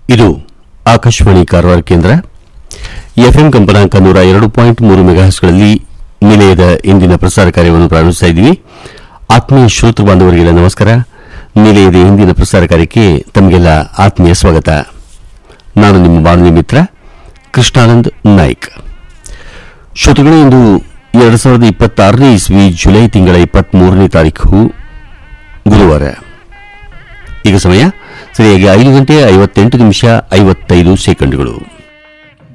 ಇದು ಆಕಾಶವಾಣಿ ಕಾರವಾರ ಕೇಂದ್ರ ಎಫ್ಎಂ ಕಂಪನಾಂಕ ನೂರ ಎರಡು ಪಾಯಿಂಟ್ ಮೂರು ಮೆಗಾಹರ್ಸ್ಗಳಲ್ಲಿ ನಿಲಯದ ಇಂದಿನ ಪ್ರಸಾರ ಕಾರ್ಯವನ್ನು ಪ್ರಾರಂಭಿಸ್ತಾ ಇದ್ದೀವಿ ಆತ್ಮೀಯ ಶ್ರೋತೃ ಬಾಂಧವರಿಗೆಲ್ಲ ನಮಸ್ಕಾರ ನಿಲಯದ ಇಂದಿನ ಪ್ರಸಾರ ಕಾರ್ಯಕ್ಕೆ ತಮಗೆಲ್ಲ ಆತ್ಮೀಯ ಸ್ವಾಗತ ನಾನು ನಿಮ್ಮ ಬಾನುಲಿ ಮಿತ್ರ ಕೃಷ್ಣಾನಂದ್ ನಾಯ್ಕ್ ಶ್ರೋತೃಗಳೇ ಇಂದು ಎರಡು ಸಾವಿರದ ಇಪ್ಪತ್ತಾರನೇ ಇಸ್ವಿ ಜುಲೈ ತಿಂಗಳ ಇಪ್ಪತ್ಮೂರನೇ ತಾರೀಕು ಗುರುವಾರ ಈಗ ಸಮಯ ಸರಿಯಾಗಿ ಐದು ಗಂಟೆ ಐವತ್ತೆಂಟು ನಿಮಿಷ ಐವತ್ತೈದು ಸೆಕೆಂಡ್ಗಳು